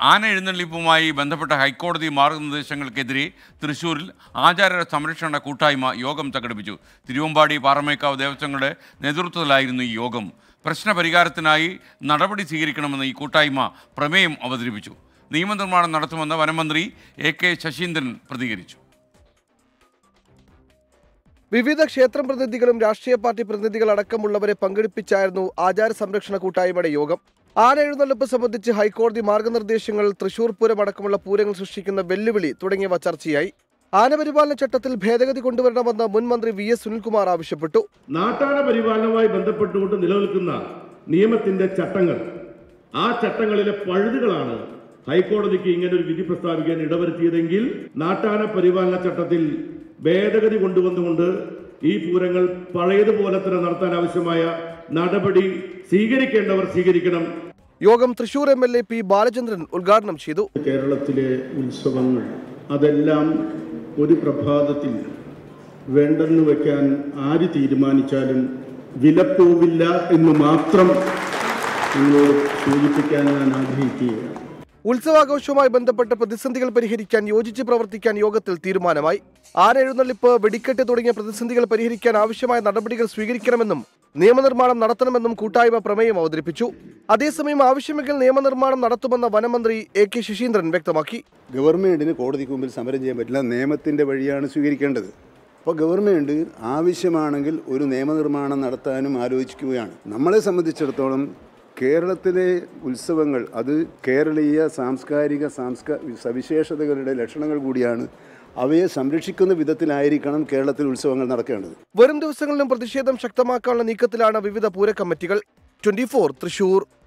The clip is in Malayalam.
ആന എഴുന്നള്ളിപ്പുമായി ബന്ധപ്പെട്ട ഹൈക്കോടതി മാർഗനിർദ്ദേശങ്ങൾക്കെതിരെ തൃശൂരിൽ ആചാര സംരക്ഷണ കൂട്ടായ്മ യോഗം സംഘടിപ്പിച്ചു തിരുവമ്പാടി പാറമേക്കാവ് ദേവസ്വങ്ങളുടെ നേതൃത്വത്തിലായിരുന്നു ഈ യോഗം പ്രശ്ന പരിഹാരത്തിനായി നടപടി സ്വീകരിക്കണമെന്ന് ഈ കൂട്ടായ്മ പ്രമേയം അവതരിപ്പിച്ചു നിയമനിർമ്മാണം നടത്തുമെന്ന് വനമന്ത്രി എ കെ ശശീന്ദ്രൻ പ്രതികരിച്ചു വിവിധ ക്ഷേത്രം പ്രതിനിധികളും രാഷ്ട്രീയ പാർട്ടി പ്രതിനിധികൾ അടക്കമുള്ളവരെ പങ്കെടുപ്പിച്ചായിരുന്നു ആചാര സംരക്ഷണ കൂട്ടായ്മയുടെ യോഗം ആന എഴുന്നള്ളിപ്പ് സംബന്ധിച്ച് ഹൈക്കോടതി മാർഗനിർദ്ദേശങ്ങൾ തൃശൂർ പൂരം അടക്കമുള്ള പൂരങ്ങൾ സൃഷ്ടിക്കുന്ന വെല്ലുവിളി തുടങ്ങിയവ ചർച്ചയായി ആനപരിപാലന ചട്ടത്തിൽ ഭേദഗതി കൊണ്ടുവരണമെന്ന് മുൻ മന്ത്രി വി എസ് സുനിൽകുമാർ ആവശ്യപ്പെട്ടു നാട്ടാന പരിപാലനവുമായി ബന്ധപ്പെട്ടുകൊണ്ട് നിലനിൽക്കുന്ന നിയമത്തിന്റെ ചട്ടങ്ങൾ ആ ചട്ടങ്ങളിലെ പഴുതുകളാണ് ഹൈക്കോടതിക്ക് ഇങ്ങനെ ഒരു വിധി പ്രസ്താവിക്കാൻ ഇടവരുത്തിയതെങ്കിൽ നാട്ടാന പരിപാലന ചട്ടത്തിൽ ഭേദഗതി കൊണ്ടുവന്നുകൊണ്ട് ഈ പൂരങ്ങൾ പഴയതുപോലെ തന്നെ നടത്താൻ ആവശ്യമായ നടപടി സ്വീകരിക്കേണ്ടവർ സ്വീകരിക്കണം യോഗം Thrissur M L A P Balachandran ഉദ്ഘാടനം ചെയ്തു കേരളത്തിലെ ഉത്സവങ്ങൾ അതെല്ലാം ഒരു പ്രഭാതത്തിൽ വേണ്ടെന്ന് വെക്കാൻ ആര് തീരുമാനിച്ചാലും വിലപ്പോവില്ല എന്ന് മാത്രം നിങ്ങളോട് സൂചിപ്പിക്കാൻ ഞാൻ ആഗ്രഹിക്കുകയാണ് ഉത്സവാഘോഷവുമായി ബന്ധപ്പെട്ട പ്രതിസന്ധികൾ പരിഹരിക്കാൻ യോജിച്ച് പ്രവർത്തിക്കാൻ യോഗത്തിൽ തീരുമാനമായി ആന എഴുന്നള്ളിപ്പ് വെടിക്കെട്ട് തുടങ്ങിയ പ്രതിസന്ധികൾ പരിഹരിക്കാൻ ആവശ്യമായ നടപടികൾ സ്വീകരിക്കണമെന്നും നിയമനിർമ്മാണം നടത്തണമെന്നും കൂട്ടായ്മ പ്രമേയം അവതരിപ്പിച്ചു അതേസമയം ആവശ്യമെങ്കിൽ നിയമനിർമ്മാണം നടത്തുമെന്ന വനമന്ത്രി എ കെ ശശീന്ദ്രൻ വ്യക്തമാക്കി ഗവൺമെൻറ്റിന് കോടതിക്ക് മുമ്പിൽ സമരം ചെയ്യാൻ പറ്റില്ല നിയമത്തിൻ്റെ വഴിയാണ് സ്വീകരിക്കേണ്ടത് അപ്പോൾ ഗവൺമെൻറ് ആവശ്യമാണെങ്കിൽ ഒരു നിയമനിർമ്മാണം നടത്താനും ആലോചിക്കുകയാണ് നമ്മളെ സംബന്ധിച്ചിടത്തോളം കേരളത്തിലെ ഉത്സവങ്ങൾ അത് കേരളീയ സാംസ്കാരിക സാംസ്കാ സവിശേഷതകളുടെ ലക്ഷണങ്ങൾ കൂടിയാണ് അവയെ സംരക്ഷിക്കുന്ന വിധത്തിലായിരിക്കണം കേരളത്തിൽ ഉത്സവങ്ങൾ നടക്കേണ്ടത് വരും ദിവസങ്ങളിലും പ്രതിഷേധം ശക്തമാക്കാനുള്ള നീക്കത്തിലാണ് വിവിധ പൂര കമ്മിറ്റികൾ ട്വന്റി തൃശൂർ